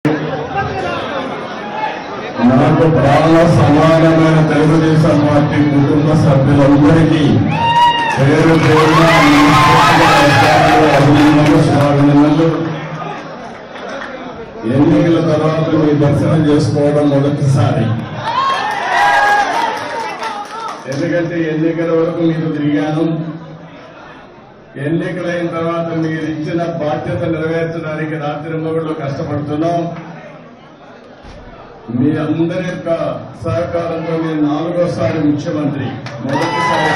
నాకు ప్రాణ సమానమైన తెలుగుదేశం పార్టీ కుటుంబ సభ్యులందరికీ పేరు పేరున మనస్ఫూర్తిగా అభినందనలు శుభాభినందనలు ఎన్నికల తర్వాత మీ దర్శనం చేసుకోవడం మొదటిసారి ఎందుకంటే ఎన్నికల వరకు మీకు తిరిగాను ఎన్నికలైన తర్వాత మీరు ఇచ్చిన బాధ్యత నెరవేర్చడానికి రాత్రి మొగుళ్ళు కష్టపడుతున్నాం మీ అందరి యొక్క సహకారంతో నేను నాలుగోసారి ముఖ్యమంత్రి మొదటిసారి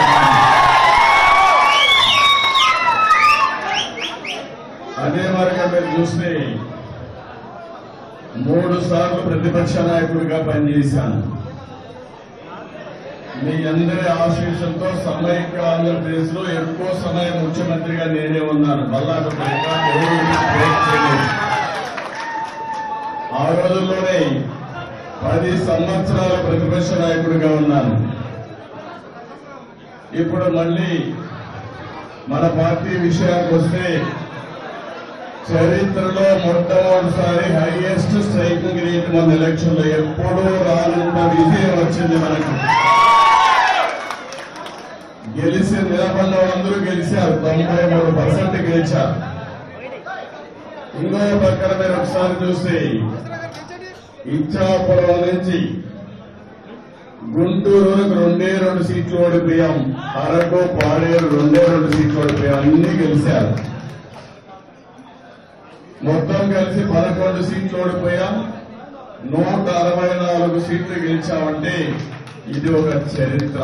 అదే మరిగా మీరు చూస్తే మూడు సార్లు ప్రతిపక్ష నాయకుడిగా పనిచేశాను మీ అందరి ఆశీస్సులతో సమైక్య ఆంధ్రప్రదేశ్ లో ఎక్కువ సమయం ముఖ్యమంత్రిగా నేనే ఉన్నాను బల్లాడు ఆ రోజుల్లోనే పది సంవత్సరాల ప్రతిపక్ష నాయకుడిగా ఉన్నాను ఇప్పుడు మళ్ళీ మన పార్టీ విషయానికి వస్తే చరిత్రలో మొట్టమొదటిసారి హైయెస్ట్ స్ట్రైకింగ్ రేట్ మన ఎలక్షన్ లో ఎప్పుడూ రానంత విజయం వచ్చింది మనకు గెలిచి నిలబడిన వాళ్ళందరూ గెలిచారు తొంభై మూడు పర్సెంట్ గెలిచారు ఇంకో పక్కన మీరు ఒకసారి చూస్తే ఇచ్చాపురం నుంచి గుంటూరుకు రెండే రెండు సీట్లు ఓడిపోయాం అరకు పాడేరు రెండే రెండు సీట్లు ఓడిపోయాం అన్ని గెలిచారు మొత్తం కలిసి పదకొండు సీట్లు ఓడిపోయాం నూట అరవై నాలుగు సీట్లు గెలిచామంటే ఇది ఒక చరిత్ర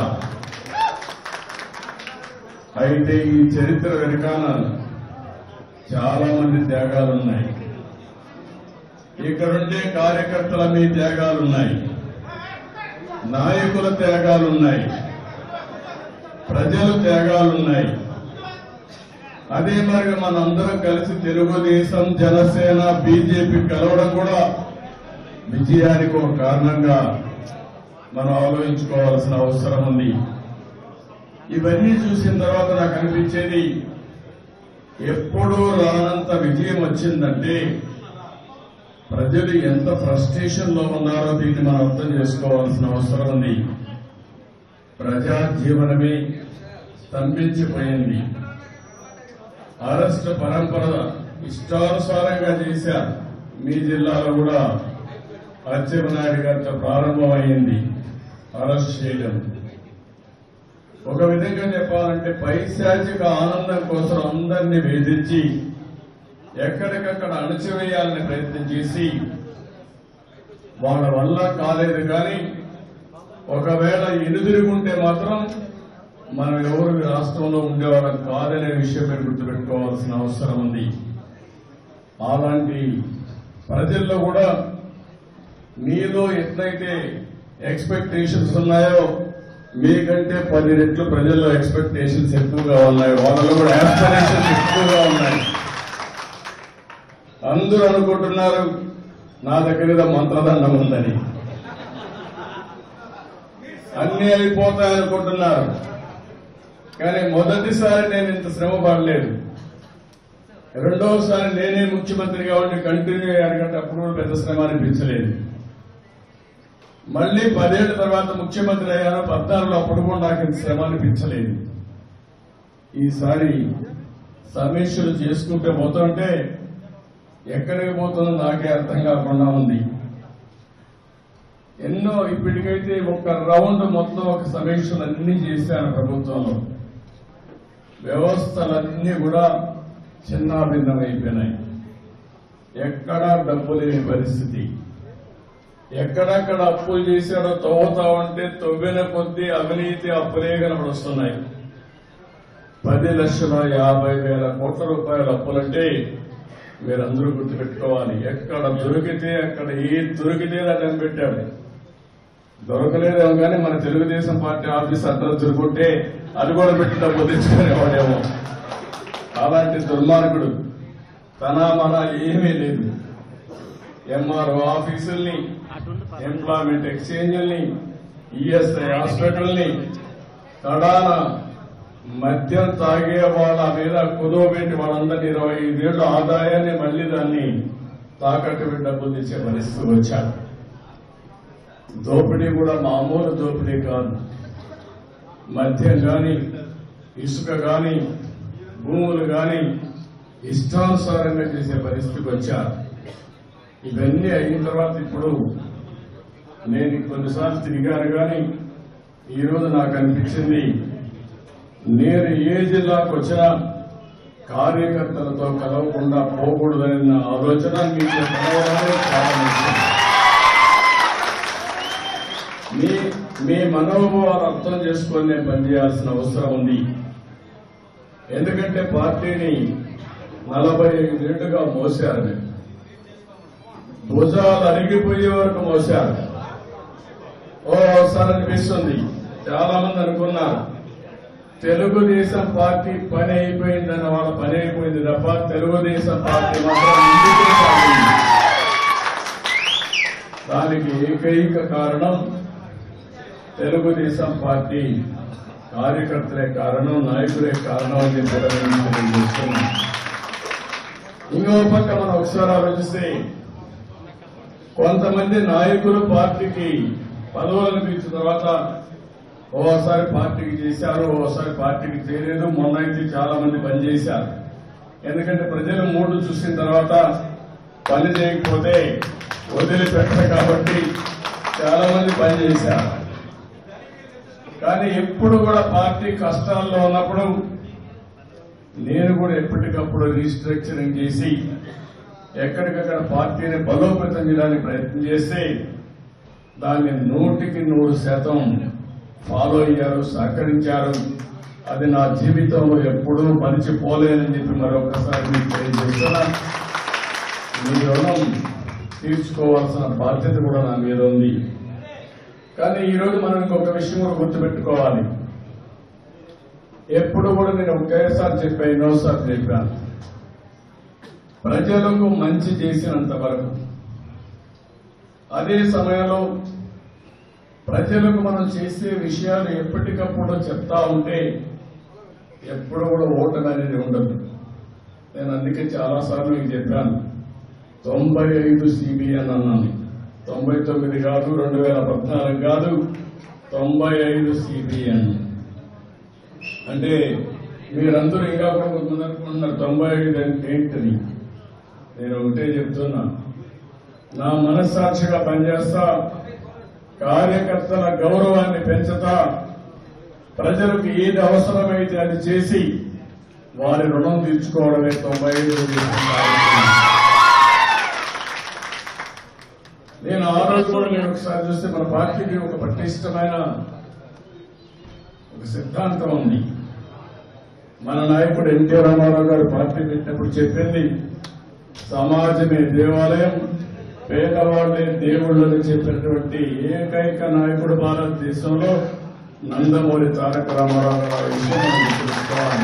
అయితే ఈ చరిత్ర వెనకాల చాలా మంది త్యాగాలున్నాయి ఇక్కడుండే కార్యకర్తల మీ త్యాగాలున్నాయి నాయకుల త్యాగాలున్నాయి ప్రజల త్యాగాలున్నాయి అదే మరి మనందరం కలిసి తెలుగుదేశం జనసేన బీజేపీ కలవడం కూడా విజయానికి ఒక కారణంగా మనం ఆలోచించుకోవాల్సిన అవసరం ఉంది ఇవన్నీ చూసిన తర్వాత నాకు అనిపించేది ఎప్పుడూ రానంత విజయం వచ్చిందంటే ప్రజలు ఎంత ఫ్రస్ట్రేషన్ లో ఉన్నారో దీన్ని మనం అర్థం చేసుకోవాల్సిన అవసరం ఉంది ప్రజా జీవనమే స్తంభించిపోయింది అరెస్ట్ పరంపర ఇష్టానుసారంగా చేశారు మీ జిల్లాలో కూడా అచ్చెన్నాయుడు గారితో ప్రారంభమైంది అరెస్ట్ చేయడం ఒక విధంగా చెప్పాలంటే పైశాచిక ఆనందం కోసం అందరినీ వేధించి ఎక్కడికక్కడ అణచివేయాలని ప్రయత్నం చేసి వాళ్ళ వల్ల కాలేదు కానీ ఒకవేళ ఎదురుగుంటే మాత్రం మనం ఎవరు ఈ రాష్ట్రంలో ఉండేవాళ్ళం కాదనే విషయం మీరు గుర్తుపెట్టుకోవాల్సిన అవసరం ఉంది అలాంటి ప్రజల్లో కూడా మీలో ఎట్లయితే ఎక్స్పెక్టేషన్స్ ఉన్నాయో మీకంటే పది రెట్లు ప్రజల్లో ఎక్స్పెక్టేషన్స్ ఎక్కువగా ఉన్నాయి వాళ్ళలో కూడా ఆస్పిరేషన్స్ ఎక్కువగా ఉన్నాయి అందరూ అనుకుంటున్నారు నా దగ్గర ఏదో మంత్రదండం ఉందని అన్ని అయిపోతాయనుకుంటున్నారు కానీ మొదటిసారి నేను ఇంత శ్రమ పడలేదు రెండవసారి నేనే ముఖ్యమంత్రిగా ఉండి కంటిన్యూ అయ్యాను కంటే అప్పుడు కూడా పెద్ద శ్రమ అనిపించలేదు మళ్ళీ పదేళ్ల తర్వాత ముఖ్యమంత్రి అయ్యాను పద్నాలుగులో అప్పుడు కూడా నాకు ఇంత శ్రమ అనిపించలేదు ఈసారి సమీక్షలు చేసుకుంటే పోతుంటే ఎక్కడికి పోతుందో నాకే అర్థం కాకుండా ఉంది ఎన్నో ఇప్పటికైతే ఒక రౌండ్ మొత్తం ఒక సమీక్షలు అన్ని చేశాను ప్రభుత్వంలో వ్యవస్థలన్నీ కూడా చిన్నాభిన్నమైపోయినాయి ఎక్కడా డబ్బు లేని పరిస్థితి ఎక్కడెక్కడ అప్పులు చేశాడో తవ్వుతా ఉంటే తవ్విన కొద్దీ అవినీతి అప్పులే కనబడుస్తున్నాయి పది లక్షల యాభై వేల కోట్ల రూపాయల అప్పులంటే మీరందరూ గుర్తుపెట్టుకోవాలి ఎక్కడ దొరికితే అక్కడ ఏ దొరికితే దాన్ని పెట్టాడు దొరకలేదేమో కానీ మన తెలుగుదేశం పార్టీ ఆఫీస్ అడ్రస్ దొరుకుంటే అది కూడా పెట్టి డబ్బు తెచ్చుకునేవాడేమో అలాంటి దుర్మార్గుడు తన మన ఏమీ లేదు ఎంఆర్ఓ ఆఫీసుల్ని ఎంప్లాయ్మెంట్ ఎక్స్చేంజ్ల్ని ఈఎస్ఐ హాస్పిటల్ని కడాన మద్యం తాగే వాళ్ళ మీద కుదవబెట్టి వాళ్ళందరినీ ఇరవై ఐదేళ్ల ఆదాయాన్ని మళ్లీ దాన్ని తాకట్టు పెట్టి డబ్బులు తెచ్చే పరిస్థితి వచ్చారు దోపిడీ కూడా మామూలు దోపిడీ కాదు మద్యం కానీ ఇసుక కానీ భూములు కానీ ఇష్టానుసారంగా చేసే పరిస్థితికి వచ్చారు ఇవన్నీ అయిన తర్వాత ఇప్పుడు నేను కొన్నిసార్లు తిరిగాను కానీ ఈరోజు నాకు అనిపించింది నేను ఏ జిల్లాకు వచ్చినా కార్యకర్తలతో కలవకుండా పోకూడదనే నా ఆలోచన మీకు కలవడమే చాలా ముఖ్యం మీ మీ మనోభావాలు అర్థం చేసుకొని నేను పనిచేయాల్సిన అవసరం ఉంది ఎందుకంటే పార్టీని నలభై ఐదేళ్లుగా మోసారు మీరు భుజాలు అరిగిపోయే వరకు మోసారు ఓసారి అనిపిస్తుంది చాలా మంది అనుకున్నారు తెలుగుదేశం పార్టీ పని అయిపోయిందని వాళ్ళ పని అయిపోయింది తప్ప తెలుగుదేశం పార్టీ మాత్రం ముందుకే సాగింది దానికి ఏకైక కారణం తెలుగుదేశం పార్టీ కార్యకర్తలే కారణం నాయకులే కారణం అని చెప్పి కూడా నేను తెలియజేస్తున్నా ఇంకో పక్క మనం ఒకసారి ఆలోచిస్తే కొంతమంది నాయకులు పార్టీకి పదవులు అనిపించిన తర్వాత ఓసారి పార్టీకి చేశారు ఓసారి పార్టీకి చేయలేదు మొన్న అయితే చాలా మంది పనిచేశారు ఎందుకంటే ప్రజలు మూడు చూసిన తర్వాత పని చేయకపోతే వదిలిపెట్టరు కాబట్టి చాలా మంది పనిచేశారు కానీ ఎప్పుడు కూడా పార్టీ కష్టాల్లో ఉన్నప్పుడు నేను కూడా ఎప్పటికప్పుడు రీస్ట్రక్చరింగ్ చేసి ఎక్కడికక్కడ పార్టీని బలోపేతం చేయడానికి ప్రయత్నం చేస్తే దాన్ని నూటికి నూరు శాతం ఫాలో అయ్యారు సహకరించారు అది నా జీవితంలో ఎప్పుడూ మరిచిపోలేనని చెప్పి మరొకసారి మీకు తెలియజేస్తున్నా మీ రుణం తీర్చుకోవాల్సిన బాధ్యత కూడా నా మీద ఉంది కానీ ఈరోజు మనం ఇంకొక విషయం కూడా గుర్తుపెట్టుకోవాలి ఎప్పుడు కూడా నేను ఒకేసారి చెప్పాను ఎన్నోసారి చెప్పాను ప్రజలకు మంచి చేసినంత వరకు అదే సమయంలో ప్రజలకు మనం చేసే విషయాలు ఎప్పటికప్పుడు చెప్తా ఉంటే ఎప్పుడు కూడా ఓటమి అనేది ఉండదు నేను అందుకే చాలాసార్లు మీకు చెప్పాను తొంభై ఐదు సిబిఎన్ అన్నాను తొంభై తొమ్మిది కాదు రెండు వేల పద్నాలుగు కాదు తొంభై ఐదు సిబిఎన్ అంటే మీరందరూ ఇంకా కూడా కొంతమంది అనుకుంటున్నారు తొంభై ఐదు అంటే ఏంటని నేను ఒకటే చెప్తున్నా నా మనస్సాక్షిగా పనిచేస్తా కార్యకర్తల గౌరవాన్ని పెంచుతా ప్రజలకు ఏది అవసరమైతే అది చేసి వారి రుణం తీర్చుకోవడమే తొంభై ఐదు చేసిన కార్యక్రమం. నేను ఆ రోజు కూడా నేను ఒకసారి చూస్తే మన పార్టీకి ఒక పటిష్టమైన ఒక సిద్ధాంతం ఉంది మన నాయకుడు ఎన్టీ రామారావు గారు పార్టీ పెట్టినప్పుడు చెప్పింది సమాజమే దేవాలయం పేదవాళ్లే దేవుళ్ళని చెప్పినటువంటి ఏకైక నాయకుడు భారతదేశంలో నందమూరి తారక రామారావు గారు ఆ విషయం మనం గుర్తుంచుకోవాలి.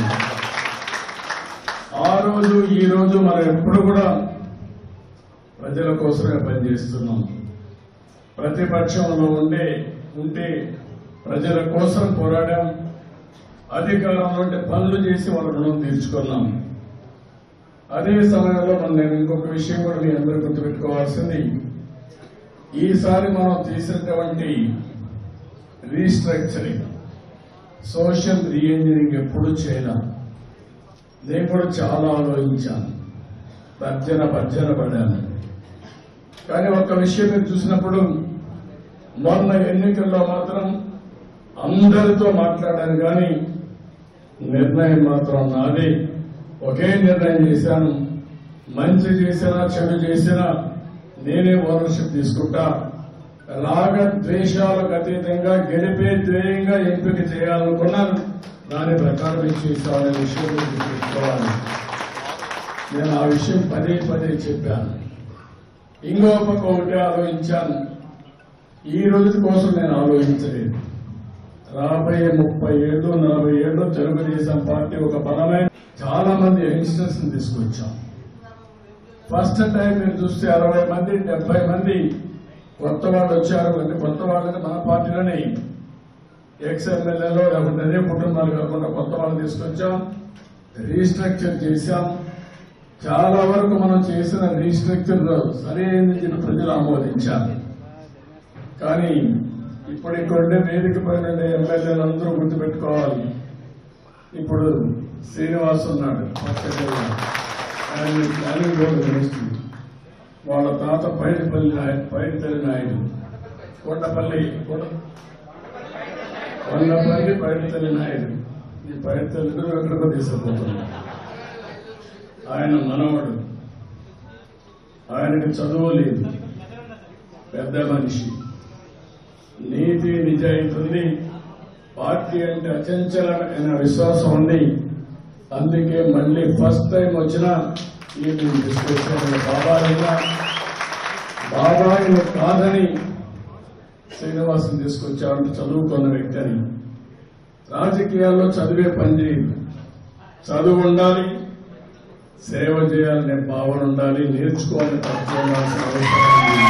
ఆ రోజు ఈ రోజు మనం ఎప్పుడు కూడా ప్రజల కోసమే పనిచేస్తున్నాం ప్రతిపక్షంలో ఉండే ఉంటే ప్రజల కోసం పోరాడాం అధికారంలో ఉంటే పనులు చేసి వాళ్ళ రుణం తీర్చుకున్నాం అదే సమయంలో మనం నేను ఇంకొక విషయం కూడా మీ అందరూ గుర్తుపెట్టుకోవాల్సింది ఈసారి మనం తీసినటువంటి రీస్ట్రక్చరింగ్ సోషల్ రీఇంజనీరింగ్ ఎప్పుడు చేయలేం నేను కూడా చాలా ఆలోచించాను తర్జన భర్జన పడ్డాను కానీ ఒక్క విషయం మీరు చూసినప్పుడు మొన్న ఎన్నికల్లో మాత్రం అందరితో మాట్లాడాను కానీ నిర్ణయం మాత్రం నాదే ఒకే నిర్ణయం చేశాను మంచి చేసినా చెడు చేసినా నేనే ఓనర్షిప్ తీసుకుంటా రాగ ద్వేషాలకు అతీతంగా గెలిపే ధ్యేయంగా ఎంపిక చేయాలనుకున్నాను దాని ప్రకారం చేశామనే విషయం మీరు గుర్తుంచుకోవాలి నేను ఆ విషయం పదే పదే చెప్పాను ఇంకో పక్క ఒకటి ఆలోచించాను ఈ రోజు కోసం నేను ఆలోచించలేదు రాబోయే ముప్పై ఏళ్ళు నలభై ఏళ్ళు తెలుగుదేశం పార్టీ ఒక బలమైన చాలా మంది యంగ్స్టర్స్ ని తీసుకొచ్చాం ఫస్ట్ టైం మీరు చూస్తే అరవై మంది డెబ్బై మంది కొత్త వాళ్ళు వచ్చారు అంటే కొత్త వాళ్ళని మన పార్టీలోనే ఎక్స్ ఎమ్మెల్యేలో లేకుంటే అదే కుటుంబాలు కాకుండా కొత్త వాళ్ళు తీసుకొచ్చాం రీస్ట్రక్చర్ చేశాం చాలా వరకు మనం చేసిన రీస్ట్రక్చర్ సరైనది చెప్పి ప్రజలు ఆమోదించారు కానీ ఇప్పుడు ఇక్కడ వేదిక పైన ఉండే ఎమ్మెల్యేలు అందరూ గుర్తుపెట్టుకోవాలి ఇప్పుడు శ్రీనివాస్ ఉన్నాడు పక్కన. ఆయన ప్లానింగ్ బోర్డు మినిస్టర్ వాళ్ళ తాత పైడిపల్లి నాయ- పైడిపల్లి నాయుడు కొండపల్లి కొండ- కొండపల్లి పైడిపల్లి నాయుడు ఈ పైడిపల్లి ఎక్కడికో తీసుకుపోతున్నాడు ఆయన మనవడు ఆయనకి చదువు లేదు పెద్ద మనిషి నీతి నిజాయితీ ఉంది పార్టీ అంటే అచంచలమైన విశ్వాసం ఉంది అందుకే మళ్ళీ ఫస్ట్ టైం వచ్చిన ఈ తీసుకొచ్చిన బాబాయినా బాబాయిని కాదని శ్రీనివాసం తీసుకొచ్చామంటే చదువుకున్న వ్యక్తి అని రాజకీయాల్లో చదివే పని చేయదు చదువు ఉండాలి సేవ చేయాలనే భావన ఉండాలి నేర్చుకోవాలని తప్పవలసిన అవసరం ఉంది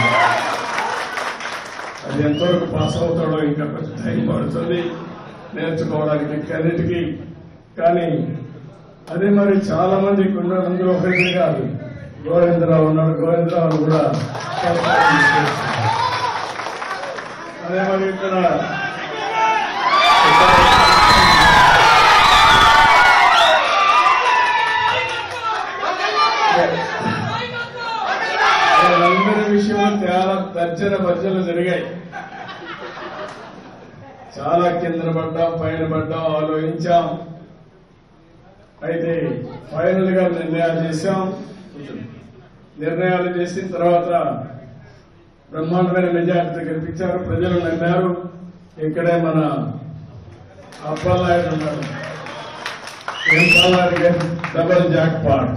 అది ఎంతవరకు పాస్ అవుతాడో ఇంకా కొంచెం టైం పడుతుంది నేర్చుకోవడానికి అన్నిటికీ కానీ అదే మరి చాలా మంది ఇక్కడ అందులో ఒకరికి కాదు గోవిందరావు ఉన్నాడు గోవిందరావు కూడా అదే మరి ఇక్కడ వాళ్ళందరి విషయంలో చాలా తర్జన భర్జనలు జరిగాయి చాలా కింద పడ్డాం పైన పడ్డాం ఆలోచించాం అయితే ఫైనల్ గా నిర్ణయాలు చేశాం నిర్ణయాలు చేసిన తర్వాత బ్రహ్మాండమైన మెజార్టీ కల్పించారు ప్రజలు నమ్మారు ఇక్కడే మన అప్పలనాయుడు ఉన్నారు ఎంపాలనాయుడు గారి డబల్ జాక్ పాట్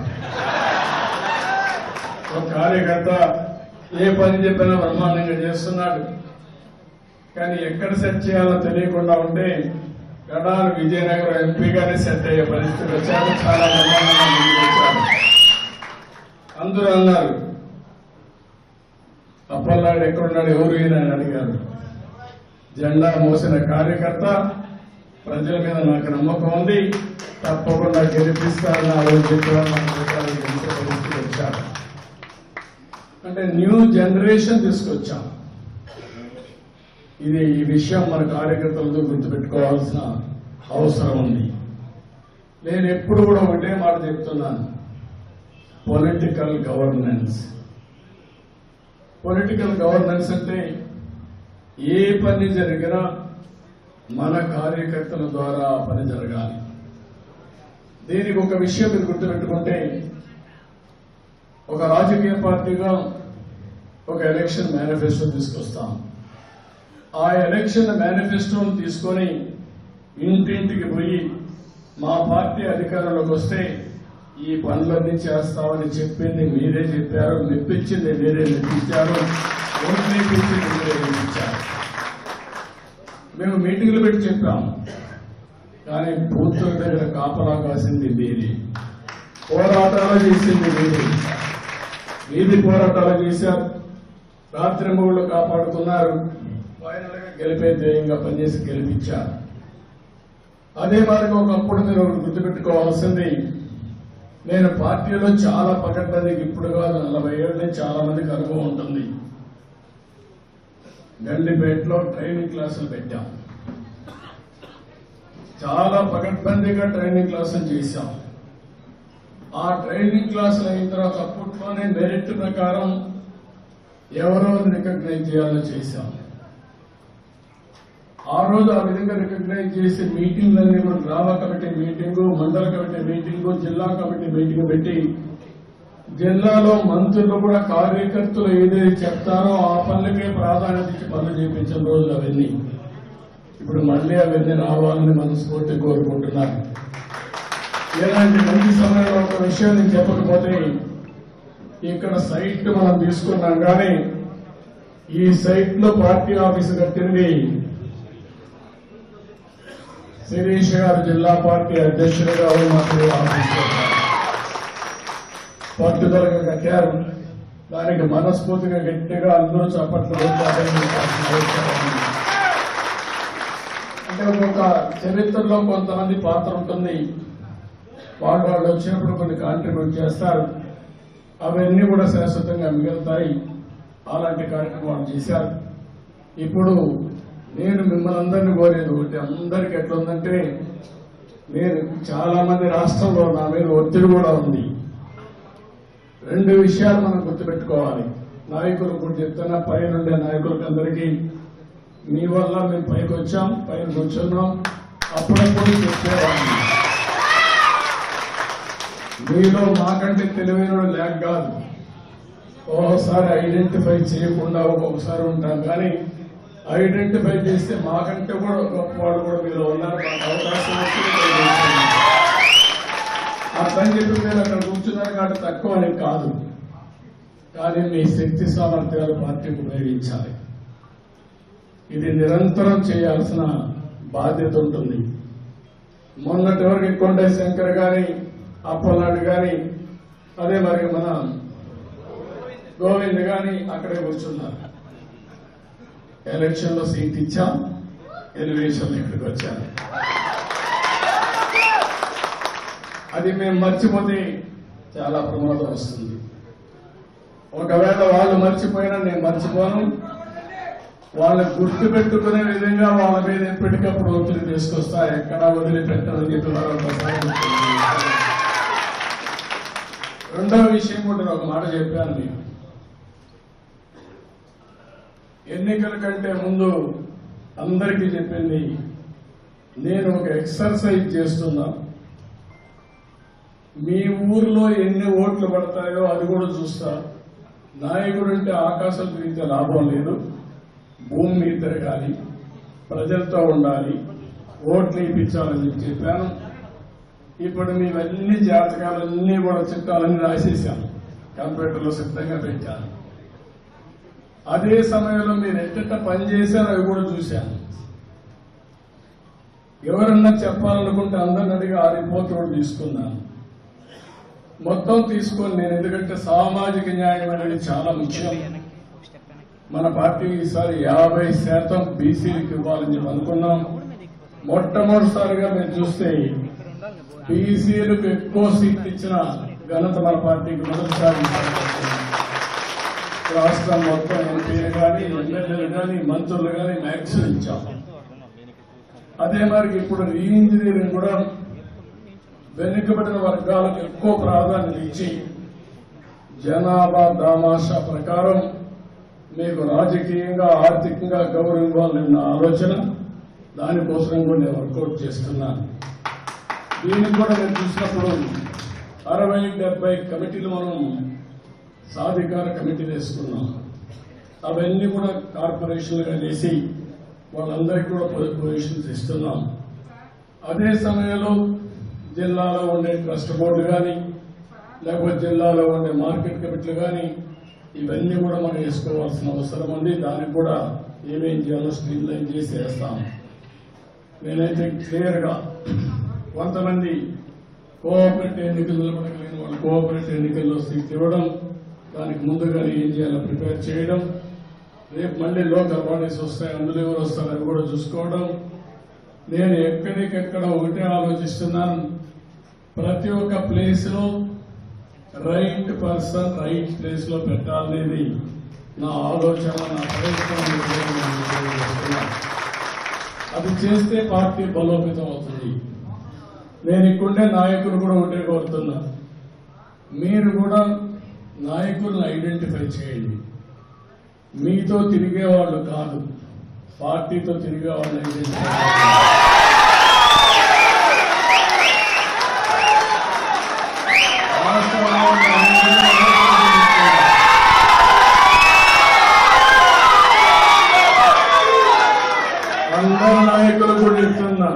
ఒక కార్యకర్త ఏ పని చెప్పినా బ్రహ్మాండంగా చేస్తున్నాడు కానీ ఎక్కడ సెట్ చేయాలో తెలియకుండా ఉంటే గడాలు విజయనగరం ఎంపీగానే సెట్ అయ్యే పరిస్థితి వచ్చారు చాలా బ్రహ్మాండంగా ముందుకు వచ్చారు అందరూ అన్నారు అప్పలనాయుడు ఎక్కడున్నాడు ఎవరు ఈయన అని అడిగారు జెండా మోసిన కార్యకర్త ప్రజల మీద నాకు నమ్మకం ఉంది తప్పకుండా గెలిపిస్తారని ఆలోచించడం గెలిచే పరిస్థితి వచ్చారు అంటే న్యూ జనరేషన్ తీసుకొచ్చాం ఇది ఈ విషయం మన కార్యకర్తలతో గుర్తుపెట్టుకోవాల్సిన అవసరం ఉంది నేను ఎప్పుడు కూడా ఒకటే మాట చెప్తున్నాను పొలిటికల్ గవర్నెన్స్ పొలిటికల్ గవర్నెన్స్ అంటే ఏ పని జరిగినా మన కార్యకర్తల ద్వారా ఆ పని జరగాలి దీనికి ఒక విషయం మీరు గుర్తుపెట్టుకుంటే ఒక రాజకీయ పార్టీగా ఒక ఎలక్షన్ మేనిఫెస్టో తీసుకొస్తాం ఆ ఎలక్షన్ మేనిఫెస్టోను తీసుకొని ఇంటింటికి పోయి మా పార్టీ అధికారంలోకి వస్తే ఈ పనులన్నీ చేస్తామని చెప్పింది మీరే చెప్పారు మెప్పించింది మీరే మెప్పించారు ఓట్లు వేయించింది మీరే వేయించారు మేము మీటింగ్లు పెట్టి చెప్పాం కానీ బూతుల దగ్గర కాపలా కాసింది మీరే పోరాటాలు చేసింది మీరే వీధి పోరాటాలు చేశారు రాత్రి మూడు కాపాడుతున్నారు ఫైనల్ గా గెలిపే ధ్యేయంగా పనిచేసి గెలిపించారు అదే మరి ఒకప్పుడు మీరు ఒకటి గుర్తుపెట్టుకోవాల్సింది నేను పార్టీలో చాలా పకడ్బందీకి ఇప్పుడు కాదు నలభై ఏళ్ళ నుంచి చాలా మందికి అనుభవం ఉంటుంది గండిపేటలో ట్రైనింగ్ క్లాసులు పెట్టాం చాలా పకడ్బందీగా ట్రైనింగ్ క్లాసులు చేశాం ఆ ట్రైనింగ్ క్లాసులు అయిన తర్వాత అప్పట్లోనే మెరిట్ ప్రకారం ఎవరో రికగ్నైజ్ చేయాలో చేశాం ఆ రోజు ఆ విధంగా రికగ్నైజ్ చేసి మీటింగ్లన్నీ కూడా గ్రామ కమిటీ మీటింగు మండల కమిటీ మీటింగు జిల్లా కమిటీ మీటింగ్ పెట్టి జిల్లాలో మంత్రులు కూడా కార్యకర్తలు ఏదైతే చెప్తారో ఆ పనులకే ప్రాధాన్యత ఇచ్చి పనులు చేయించిన రోజులు అవన్నీ ఇప్పుడు మళ్ళీ అవన్నీ రావాలని మనస్ఫూర్తి కోరుకుంటున్నాను ఇలాంటి మంచి సమయంలో ఒక విషయం నేను చెప్పకపోతే ఇక్కడ సైట్ మనం తీసుకున్నాం కానీ ఈ సైట్ లో పార్టీ ఆఫీసు కట్టింది శిరీష్ గారు జిల్లా పార్టీ అధ్యక్షుడిగా ఉన్నప్పుడు ఆఫీస్ కట్టారు. పట్టుదలగా కట్టారు దానికి మనస్ఫూర్తిగా గట్టిగా అందరూ చప్పట్లు కొట్టి అభినందించాల్సిన అవసరం ఉంది. అంటే ఒక్కొక్క చరిత్రలో కొంతమంది పాత్ర ఉంటుంది వాళ్ళు వాళ్ళు వచ్చినప్పుడు కొన్ని కాంట్రిబ్యూట్ చేస్తారు అవన్నీ కూడా శాశ్వతంగా మిగులుతాయి అలాంటి కార్యక్రమాలు చేశారు ఇప్పుడు నేను మిమ్మల్ని అందరినీ కోరేది ఒకటి అందరికి ఎట్లుందంటే నేను చాలా మంది రాష్ట్రంలో నా మీద ఒత్తిడి కూడా ఉంది రెండు విషయాలు మనం గుర్తుపెట్టుకోవాలి నాయకులు ఇప్పుడు చెప్తున్నా పైన ఉండే నాయకులకి అందరికీ మీ వల్ల మేము పైకి వచ్చాం పైన కూర్చున్నాం అప్పుడప్పుడు చెప్పేవాడిని మీలో మాకంటే తెలివైన వాడు లేక కాదు ఓసారి ఐడెంటిఫై చేయకుండా ఒక్కొక్కసారి ఉంటాం కానీ ఐడెంటిఫై చేస్తే మాకంటే కూడా గొప్ప వాళ్ళు కూడా మీలో ఉన్నారు మాకు అవకాశం వచ్చింది మేము చేస్తున్నాం. అర్థం చెప్పి మీరు అక్కడ కూర్చున్నారు కాబట్టి తక్కువ అని కాదు కానీ మీ శక్తి సామర్థ్యాలు పార్టీకి ఉపయోగించాలి ఇది నిరంతరం చేయాల్సిన బాధ్యత ఉంటుంది మొన్నటి వరకు కొండ శంకర్ గాని అప్పలనాడు గాని అదే మరి మన గోవింద్ గాని అక్కడే కూర్చున్నారు ఎలక్షన్ లో సీట్ ఇచ్చాం ఎలివేషన్ ఇక్కడికి వచ్చాను అది మేము మర్చిపోతే చాలా ప్రమాదం వస్తుంది ఒకవేళ వాళ్ళు మర్చిపోయినా నేను మర్చిపోను వాళ్ళని గుర్తు పెట్టుకునే విధంగా వాళ్ళ మీద ఎప్పటికప్పుడు ఒత్తిడి తీసుకొస్తా ఎక్కడా వదిలిపెట్టదని చెప్పి మరొకసారి గుర్తు రెండవ విషయం కూడా నేను ఒక మాట చెప్పాను నేను ఎన్నికల కంటే ముందు అందరికీ చెప్పింది నేను ఒక ఎక్సర్సైజ్ చేస్తున్నా మీ ఊర్లో ఎన్ని ఓట్లు పడతాయో అది కూడా చూస్తా నాయకుడు అంటే ఆకాశం తిరిగితే లాభం లేదు భూమి మీద తిరగాలి ప్రజలతో ఉండాలి ఓట్లు ఇప్పించాలని చెప్పి చెప్పాను ఇప్పుడు మీవన్నీ జాతకాలన్నీ కూడా చిట్టాలన్నీ రాసేసాను కంప్యూటర్లో సిద్ధంగా పెట్టాను అదే సమయంలో మీరు ఎట్ట పని చేశారో అవి కూడా చూశాను ఎవరన్నా చెప్పాలనుకుంటే అందరిని అడిగి ఆ రిపోర్ట్ కూడా తీసుకున్నాను మొత్తం తీసుకొని నేను ఎందుకంటే సామాజిక న్యాయం అనేది చాలా ముఖ్యం మన పార్టీ ఈసారి యాభై శాతం బీసీలకు ఇవ్వాలని చెప్పి అనుకున్నాం మొట్టమొదటిసారిగా మీరు చూస్తే బీసీలకు ఎక్కువ సీట్లు ఇచ్చిన ఘనత మన పార్టీకి మొదటిసారి రాష్ట్రం మొత్తం ఎంపీలు కానీ ఎమ్మెల్యేలు కానీ మంత్రులు కానీ మ్యాక్సిమం ఇచ్చాం అదే మరి ఇప్పుడు రీ ఇంజనీరింగ్ కూడా వెనుకబడిన వర్గాలకు ఎక్కువ ప్రాధాన్యత ఇచ్చి జనాభా దామాషా ప్రకారం మీకు రాజకీయంగా ఆర్థికంగా గౌరవం ఇవ్వాలన్న ఆలోచన దానికోసం కూడా నేను వర్కౌట్ చేస్తున్నాను దీనికి కూడా నేను చూసినప్పుడు అరవై డెబ్బై కమిటీలు మనం సాధికార కమిటీలు వేసుకున్నాం అవన్నీ కూడా కార్పొరేషన్లుగా చేసి వాళ్ళందరికీ కూడా పొ- పొజిషన్స్ ఇస్తున్నాం అదే సమయంలో జిల్లాలో ఉండే ట్రస్ట్ బోర్డు కానీ లేకపోతే జిల్లాలో ఉండే మార్కెట్ కమిటీలు కానీ ఇవన్నీ కూడా మనం వేసుకోవాల్సిన అవసరం ఉంది దానికి కూడా ఏమేం చేయాలో స్ట్రీమ్ లైన్ చేసి వేస్తాం నేనైతే క్లియర్ గా కొంతమంది కోఆపరేటివ్ ఎన్నికలు నిలబడగలిగిన వాళ్ళు కోఆపరేటివ్ ఎన్నికల్లో సీట్ ఇవ్వడం దానికి ముందుగానే ఏం చేయాలో ప్రిపేర్ చేయడం రేపు మళ్ళీ లోకల్ బాడీస్ వస్తాయి అందులో ఎవరు వస్తారు అవి కూడా చూసుకోవడం నేను ఎక్కడికెక్కడ ఒకటే ఆలోచిస్తున్నాను ప్రతి ఒక్క ప్లేస్ లో రైట్ పర్సన్ రైట్ ప్లేస్ లో పెట్టాలనేది నా ఆలోచన నా ప్రయత్నం ఈ రోజు నేను తెలియజేస్తున్నాను. అది చేస్తే పార్టీ బలోపేతం అవుతుంది నేను ఇక్కడుండే నాయకులు కూడా ఒకటే కోరుతున్నా మీరు కూడా నాయకులను ఐడెంటిఫై చేయండి మీతో తిరిగే వాళ్ళు కాదు పార్టీతో తిరిగే వాళ్ళు ఐడెంటిఫై చేయండి. వాస్తవంగా ఉన్న అందరు నాయకులు కూడా చెప్తున్నా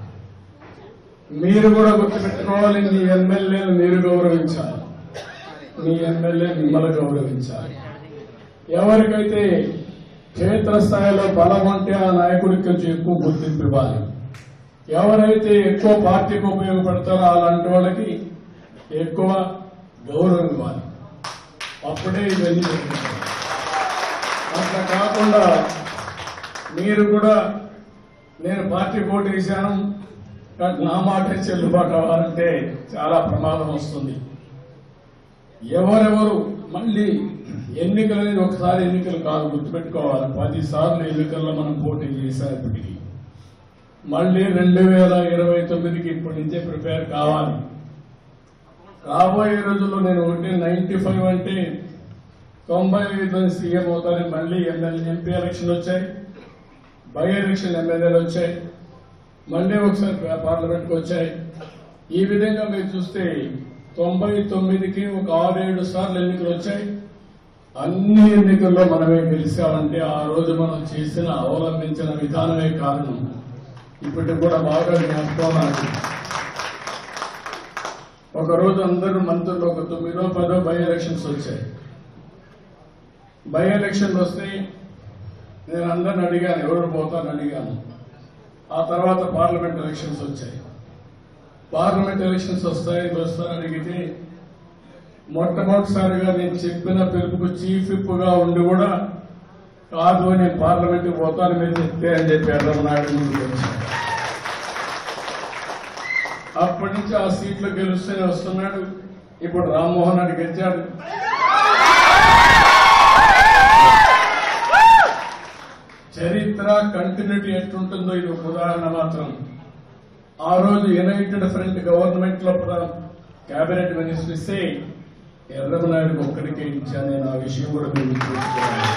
మీరు కూడా గుర్తుపెట్టుకోవాలి మీ ఎమ్మెల్యేలు మీరు గౌరవించాలి మీ ఎమ్మెల్యే మిమ్మల్ని గౌరవించాలి ఎవరికైతే క్షేత్రస్థాయిలో బలం ఉంటే ఆ నాయకుడికి కొంచెం ఎక్కువ గుర్తింపు ఇవ్వాలి ఎవరైతే ఎక్కువ పార్టీకి ఉపయోగపడతారో అలాంటి వాళ్ళకి ఎక్కువ గౌరవం ఇవ్వాలి అప్పుడే ఇవన్నీ జరుగుతాయి. అట్లా కాకుండా మీరు కూడా నేను పార్టీ ఓటు వేశాను కానీ నా మాట చెల్లుబాటు అవ్వాలంటే చాలా ప్రమాదం వస్తుంది ఎవరెవరు మళ్ళీ ఎన్నికలు అనేది ఒకసారి ఎన్నికలు కాదు గుర్తుపెట్టుకోవాలి పది సార్లు ఎన్నికల్లో మనం పోటీ చేశాం ఇప్పటికి మళ్ళీ రెండు వేల ఇరవై తొమ్మిదికి ఇప్పటి నుంచే ప్రిపేర్ కావాలి రాబోయే రోజుల్లో నేను ఒకటి నైన్టీ ఫైవ్ అంటే తొంభై ఐదు సీఎం అవుతానని మళ్ళీ ఎమ్మెల్యే ఎంపీ ఎలక్షన్ వచ్చాయి బై ఎలక్షన్ ఎమ్మెల్యేలు వచ్చాయి మళ్ళీ ఒకసారి పార్లమెంట్కి వచ్చాయి ఈ విధంగా మీరు చూస్తే తొంభై తొమ్మిదికి ఒక ఆరేడు సార్లు ఎన్నికలు వచ్చాయి అన్ని ఎన్నికల్లో మనమే గెలిచామంటే ఆ రోజు మనం చేసిన అవలంబించిన విధానమే కారణం ఇప్పటికి కూడా బాగా జ్ఞాపకం నాకు ఒక రోజు అందరూ మంత్రులు ఒక తొమ్మిదో పదో బై ఎలక్షన్స్ వచ్చాయి బై ఎలక్షన్లు వస్తే నేను అందరిని అడిగాను ఎవరు పోతాను అడిగాను ఆ తర్వాత పార్లమెంట్ ఎలక్షన్స్ వచ్చాయి పార్లమెంట్ ఎలక్షన్స్ వస్తాయి వస్తారని అడిగితే మొట్టమొదటిసారిగా నేను చెప్పిన పిలుపుకు చీఫ్ విప్ గా ఉండి కూడా కాదు నేను పార్లమెంట్ పోతాను మీరు చెప్తే అని చెప్పి ఎర్రమనాయుడు ముందుకు వచ్చాను అప్పటి నుంచి ఆ సీట్లు గెలుస్తూనే వస్తున్నాడు ఇప్పుడు రామ్మోహన్ రెడ్డి గెలిచాడు చరిత్ర కంటిన్యూటీ ఎట్లుంటుందో ఇది ఒక ఉదాహరణ మాత్రం ఆ రోజు యునైటెడ్ ఫ్రంట్ గవర్నమెంట్ లో కేబినెట్ మినిస్టర్ ఇస్తే ఎర్రమనాయుడు ఒక్కడికే ఇచ్చాను నేను ఆ విషయం కూడా మీరు చూసుకోవాలి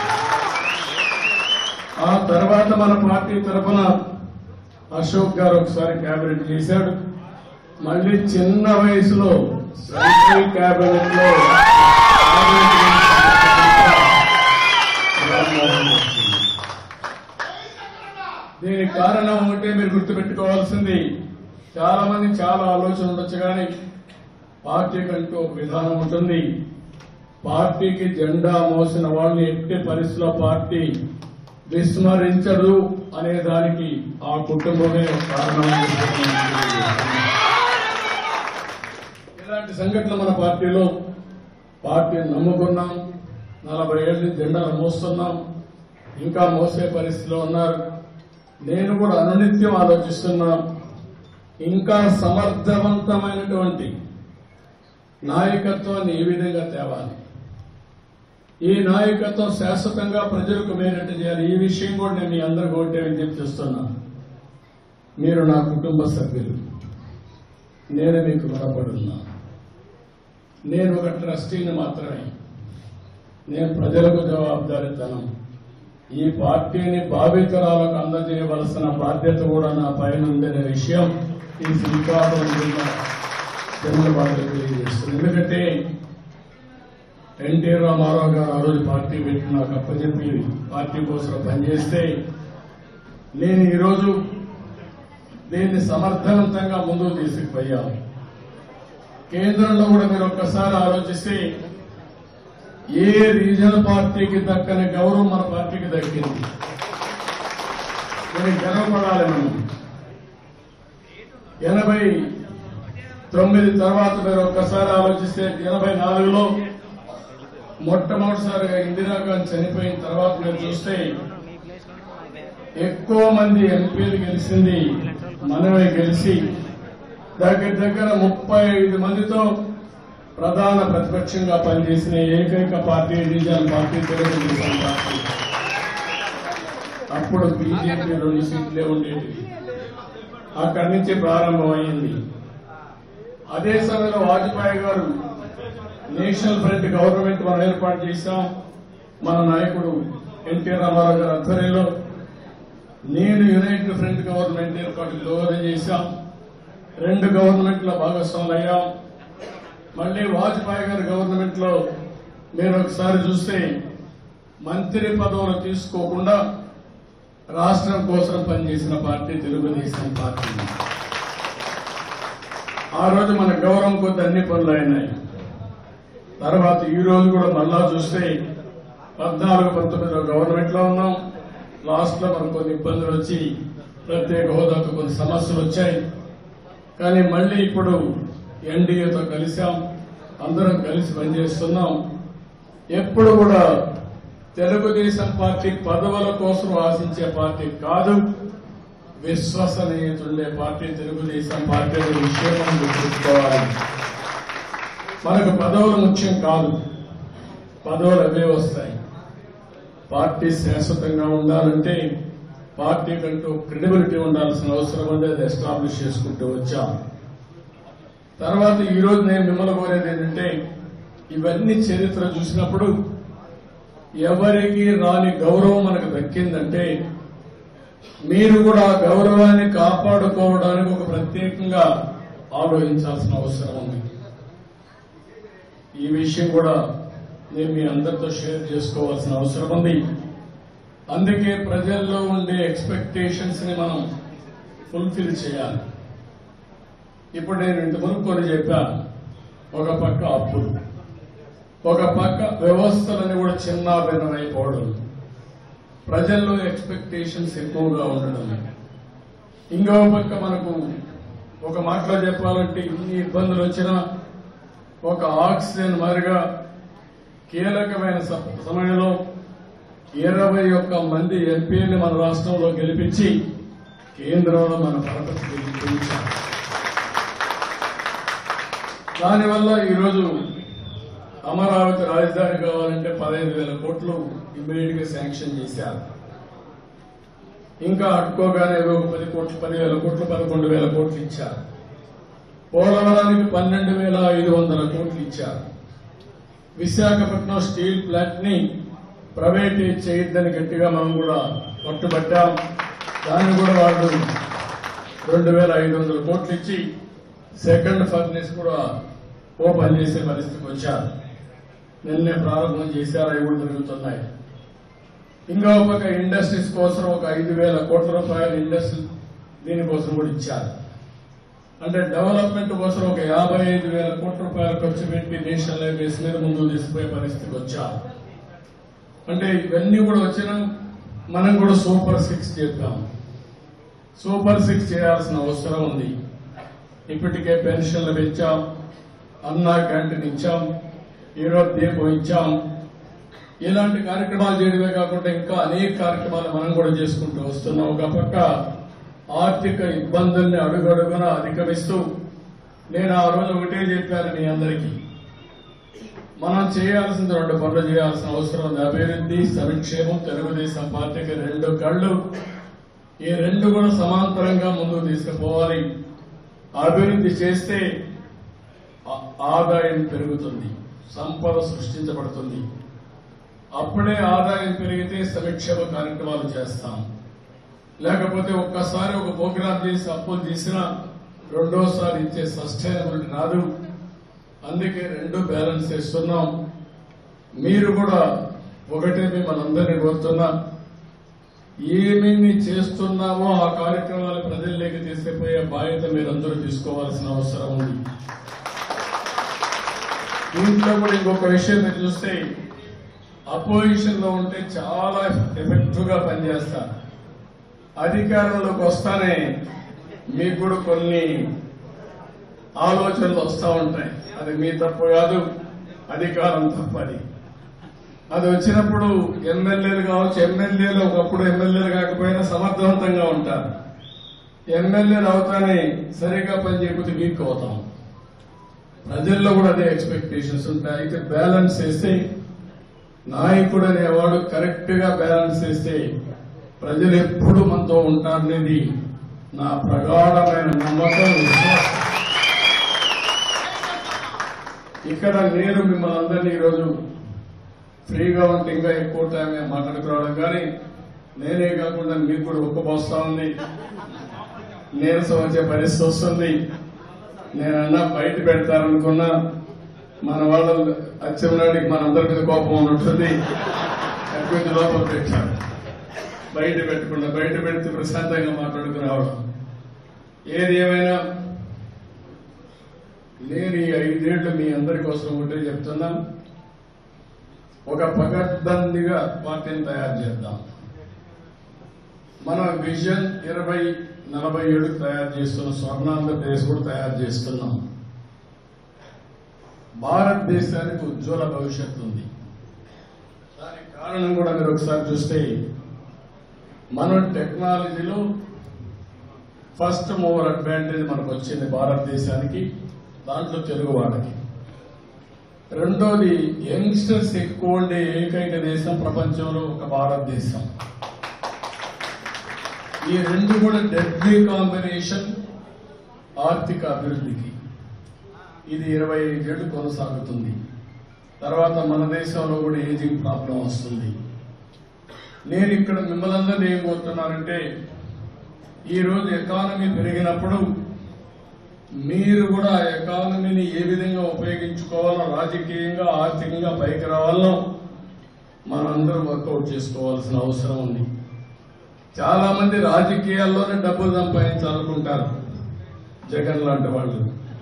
ఆ తర్వాత మన పార్టీ తరఫున అశోక్ గారు ఒకసారి కేబినెట్ చేశాడు మళ్ళీ చిన్న వయసులో సెంట్రల్ కేబినెట్ లో cabinet minister రామ్మోహన్ వచ్చింది. దీనికి కారణం ఒకటే మీరు గుర్తుపెట్టుకోవాల్సింది చాలా మంది చాలా ఆలోచన ఉండొచ్చు కానీ పార్టీకి అంటూ ఒక విధానం ఉంటుంది పార్టీకి జెండా మోసిన వాళ్ళని ఎట్టి పరిస్థితిలో పార్టీ విస్మరించదు అనే దానికి ఆ కుటుంబమే ఒక కారణం అని చెప్పి నేను తెలియజేస్తున్నాను. ఇలాంటి సంఘటనలు మన పార్టీలో పార్టీని నమ్ముకున్నాం నలభై ఏళ్ళ జెండాలు మోస్తున్నాం ఇంకా మోసే పరిస్థితిలో ఉన్నారు నేను కూడా అనునిత్యం ఆలోచిస్తున్నా ఇంకా సమర్థవంతమైనటువంటి నాయకత్వాన్ని ఏ విధంగా తేవాలి ఈ నాయకత్వం శాశ్వతంగా ప్రజలకు మేరట్టు చేయాలి ఈ విషయం కూడా నేను మీ అందరికీ ఒకటే విజ్ఞప్తి చేస్తున్నాను మీరు నా కుటుంబ సభ్యులు నేను మీకు రుణపడున్నా నేను ఒక ట్రస్టీని మాత్రమే నేను ప్రజలకు జవాబుదారీతనం ఈ పార్టీని భావితరాలకు అందజేయవలసిన బాధ్యత కూడా నా పైన ఉందనే విషయం ఈ శ్రీకాకుళం జిల్లా చంద్రబాబు తెలియజేస్తుంది ఎందుకంటే ఎన్టీ రామారావు గారు ఆ రోజు పార్టీ పెట్టి నాకు అప్పచెప్పి పార్టీ కోసం పనిచేస్తే నేను ఈరోజు దీన్ని సమర్థవంతంగా ముందుకు తీసుకుపోయాను కేంద్రంలో కూడా మీరు ఒక్కసారి ఆలోచిస్తే ఏ రీజనల్ పార్టీకి దక్కని గౌరవం మన పార్టీకి దక్కింది దీనికి గర్వపడాలి మనం ఎనభై తొమ్మిది తర్వాత మీరు ఒక్కసారి ఆలోచిస్తే ఎనభై నాలుగులో మొట్టమొదటిసారిగా ఇందిరాగాంధీ చనిపోయిన తర్వాత మీరు చూస్తే ఎక్కువ మంది ఎంపీలు గెలిచింది మనమే గెలిచి దగ్గర దగ్గర ముప్పై ఐదు మందితో ప్రధాన ప్రతిపక్షంగా పనిచేసిన ఏకైక party regional party Telugu Desam party అప్పుడు బీజేపీ రెండు సీట్లే ఉండేవి అక్కడి నుంచి ప్రారంభమైంది అదే సమయంలో వాజ్పేయి గారు నేషనల్ ఫ్రంట్ గవర్నమెంట్ మనం ఏర్పాటు చేశాం మన నాయకుడు ఎన్టీ రామారావు గారి ఆధ్వర్యంలో నేను యునైటెడ్ ఫ్రంట్ గవర్నమెంట్ ఏర్పాటు దోహదం చేశాం రెండు గవర్నమెంట్ల భాగస్వాములు అయ్యాం మళ్ళీ వాజ్పేయి గారి గవర్నమెంట్ లో మీరు ఒకసారి చూస్తే మంత్రి పదవులు తీసుకోకుండా రాష్ట్రం కోసం పనిచేసిన పార్టీ తెలుగుదేశం పార్టీ ఆ రోజు మన గౌరవం కొద్ది అన్ని పనులు అయినాయి తర్వాత ఈ రోజు కూడా మళ్ళా చూస్తే పద్నాలుగు పంతొమ్మిదిలో గవర్నమెంట్ లో ఉన్నాం లాస్ట్ లో మనకు కొన్ని ఇబ్బందులు వచ్చి ప్రత్యేక హోదాకు కొన్ని సమస్యలు వచ్చాయి కానీ మళ్ళీ ఇప్పుడు ఎన్డీఏతో కలిసాం అందరం కలిసి పనిచేస్తున్నాం ఎప్పుడు కూడా తెలుగుదేశం పార్టీ పదవుల కోసం ఆశించే పార్టీ కాదు విశ్వసనీయత ఉండే పార్టీ తెలుగుదేశం పార్టీ అనే విషయం మనం గుర్తుంచుకోవాలి మనకు పదవులు ముఖ్యం కాదు పదవులు అవే వస్తాయి పార్టీ శాశ్వతంగా ఉండాలంటే పార్టీ కంటూ క్రెడిబిలిటీ ఉండాల్సిన అవసరం ఉంది అది ఎస్టాబ్లిష్ చేసుకుంటూ వచ్చాం తర్వాత ఈ రోజు నేను మిమ్మల్ని కోరేది ఏంటంటే ఇవన్నీ చరిత్ర చూసినప్పుడు ఎవరికి రాని గౌరవం మనకు దక్కిందంటే మీరు కూడా ఆ గౌరవాన్ని కాపాడుకోవడానికి ఒక ప్రత్యేకంగా ఆలోచించాల్సిన అవసరం ఉంది ఈ విషయం కూడా నేను మీ అందరితో షేర్ చేసుకోవాల్సిన అవసరం ఉంది అందుకే ప్రజల్లో ఉండే ఎక్స్పెక్టేషన్స్ ని మనం ఫుల్ఫిల్ చేయాలి ఇప్పుడు నేను ఇంతకుముందు కొన్ని చెప్పాను ఒక పక్క అప్పులు ఒక పక్క వ్యవస్థలని కూడా చిన్న భిన్నమైపోవడం ప్రజల్లో ఎక్స్పెక్టేషన్స్ ఎక్కువగా ఉండడం ఇంకో పక్క మనకు ఒక మాటలో చెప్పాలంటే ఇన్ని ఇబ్బందులు వచ్చినా ఒక ఆక్సిజన్ మారిగా కీలకమైన స- సమయంలో ఇరవై ఒక్క మంది ఎంపీని మన రాష్ట్రంలో గెలిపించి కేంద్రంలో మన పరపతి గెలిపించారు దానివల్ల ఈరోజు అమరావతి రాజధాని కావాలంటే పదహైదు వేల కోట్లు ఇమ్మీడియట్ గా శాంక్షన్ చేశారు ఇంకా అట్టుకోగానే ఒక పది కోట్లు పదివేల కోట్లు పదకొండు వేల కోట్లు ఇచ్చారు పోలవరానికి పన్నెండు వేల ఐదు వందల కోట్లు ఇచ్చారు విశాఖపట్నం స్టీల్ ప్లాంట్ ని ప్రైవేటైజ్ చేయొద్దని గట్టిగా మనం కూడా పట్టుబట్టాం దాన్ని కూడా వాళ్ళు రెండు వేల ఐదు వందల కోట్లు ఇచ్చి సెకండ్ ఫర్నేస్ కూడా ఓపెన్ చేసే పరిస్థితికి వచ్చారు నిన్నే ప్రారంభం చేశారు అవి కూడా జరుగుతున్నాయి ఇంకా ఒక ఇండస్ట్రీస్ కోసం ఒక ఐదు వేల కోట్ల రూపాయల ఇండస్ట్రీ దీనికోసం కూడా ఇచ్చారు అంటే డెవలప్మెంట్ కోసం ఒక యాభై ఐదు వేల కోట్ల రూపాయలు ఖర్చు పెట్టి నేషనల్ హైవేస్ మీద ముందుకు తీసుకుపోయే పరిస్థితికి వచ్చారు అంటే ఇవన్నీ కూడా వచ్చినా మనం కూడా సూపర్ సిక్స్ చెప్పాం సూపర్ సిక్స్ చేయాల్సిన అవసరం ఉంది ఇప్పటికే పెన్షన్లు పెంచాం అన్నా క్యాంటీన్ ఇచ్చాం ఈరోజు దీపం ఇచ్చాం ఇలాంటి కార్యక్రమాలు చేయడమే కాకుండా ఇంకా అనేక కార్యక్రమాలు మనం కూడా చేసుకుంటూ వస్తున్నాం ఒక పక్క ఆర్థిక ఇబ్బందుల్ని అడుగడుగున అధిగమిస్తూ నేను ఆ రోజు ఒకటే చెప్పాను మీ అందరికీ మనం చేయాల్సింది రెండు పనులు చేయాల్సిన అవసరం ఉంది అభివృద్ధి సంక్షేమం తెలుగుదేశం పార్టీకి రెండు కళ్ళు ఈ రెండు కూడా సమాంతరంగా ముందుకు తీసుకుపోవాలి అభివృద్ధి చేస్తే ఆ- ఆదాయం పెరుగుతుంది సంపద సృష్టించబడుతుంది అప్పుడే ఆదాయం పెరిగితే సంక్షేమ కార్యక్రమాలు చేస్తాం లేకపోతే ఒక్కసారి ఒక ప్రోగ్రామ్ చేసి అప్పులు చేసినా రెండోసారి ఇచ్చే సస్టైనబిలిటీ రాదు అందుకే రెండు బ్యాలెన్స్ చేస్తున్నాం మీరు కూడా ఒకటే మిమ్మల్ని అందరినీ కోరుతున్నా ఏమేమి చేస్తున్నామో ఆ కార్యక్రమాలు ప్రజల్లోకి తీసుకుపోయే బాధ్యత మీరందరూ తీసుకోవాల్సిన అవసరం ఉంది దీంట్లో కూడా ఇంకొక విషయం మీరు చూస్తే అపోజిషన్ లో ఉంటే చాలా ఎఫెక్టివ్ గా పనిచేస్తారు అధికారంలోకి వస్తానే మీకు కూడా కొన్ని ఆలోచనలు వస్తూ ఉంటాయి అది మీ తప్పు కాదు అధికారం తప్పది అది వచ్చినప్పుడు ఎమ్మెల్యేలు కావచ్చు ఎమ్మెల్యేలు ఒకప్పుడు ఎమ్మెల్యేలు కాకపోయినా సమర్థవంతంగా ఉంటారు ఎమ్మెల్యేలు అవుతానే సరిగా పనిచేయకపోతే వీక్ అవుతాం ప్రజల్లో కూడా అదే ఎక్స్పెక్టేషన్స్ ఉంటాయి అయితే బ్యాలెన్స్ చేస్తే నాయకుడు అనేవాడు కరెక్ట్ గా బ్యాలెన్స్ చేస్తే ప్రజలు ఎప్పుడు మనతో ఉంటారనేది నా ప్రగాఢమైన నమ్మకం విశ్వాసం ఇక్కడ నేను మిమ్మల్ని అందరినీ ఈరోజు ఫ్రీగా ఉంటే ఇంకా ఎక్కువ టైం మాట్లాడుకోవడం కానీ నేనే కాకుండా మీకు కూడా ఉక్కపోస్తా ఉంది నీరసం వచ్చే పరిస్థితి వస్తుంది నేనన్నా బయట పెడతారనుకున్నా మన వాళ్ళు అచ్చెన్నాడికి మన అందరి మీద కోపం ఉన్నట్టుంది ఎక్కువ లోపల పెట్టారు బయట పెట్టకుండా బయట పెడితే ప్రశాంతంగా మాట్లాడుకుని రావడం ఏది ఏమైనా నేను ఈ ఐదేళ్లు మీ అందరి కోసం ఒకటే చెప్తున్నా ఒక పకడ్బందీగా పార్టీని తయారు చేద్దాం మన విజన్ ఇరవై నలభై ఏడు తయారు చేస్తున్న స్వర్ణాంధ్రప్రదేశ్ కూడా తయారు చేస్తున్నాం భారతదేశానికి ఉజ్వల భవిష్యత్తు ఉంది దానికి కారణం కూడా మీరు ఒకసారి చూస్తే మనం టెక్నాలజీలో ఫస్ట్ మూవర్ అడ్వాంటేజ్ మనకు వచ్చింది భారతదేశానికి దాంట్లో తెలుగు వాళ్ళకి రెండోది యంగ్స్టర్స్ ఎక్కువ ఉండే ఏకైక దేశం ప్రపంచంలో ఒక భారతదేశం ఈ రెండు కూడా డెడ్లీ కాంబినేషన్ ఆర్థిక అభివృద్ధికి ఇది ఇరవై ఐదేళ్లు కొనసాగుతుంది తర్వాత మన దేశంలో కూడా ఏజింగ్ ప్రాబ్లం వస్తుంది నేను ఇక్కడ మిమ్మల్ని అందరినీ ఏం కోరుతున్నానంటే ఈ రోజు ఎకానమీ పెరిగినప్పుడు మీరు కూడా ఆ ఎకానమీని ఏ విధంగా ఉపయోగించుకోవాలో రాజకీయంగా ఆర్థికంగా పైకి రావాలో మనందరం వర్కౌట్ చేసుకోవాల్సిన అవసరం ఉంది చాలా మంది రాజకీయాల్లోనే డబ్బులు సంపాదించాలనుకుంటారు జగన్ లాంటి వాళ్ళు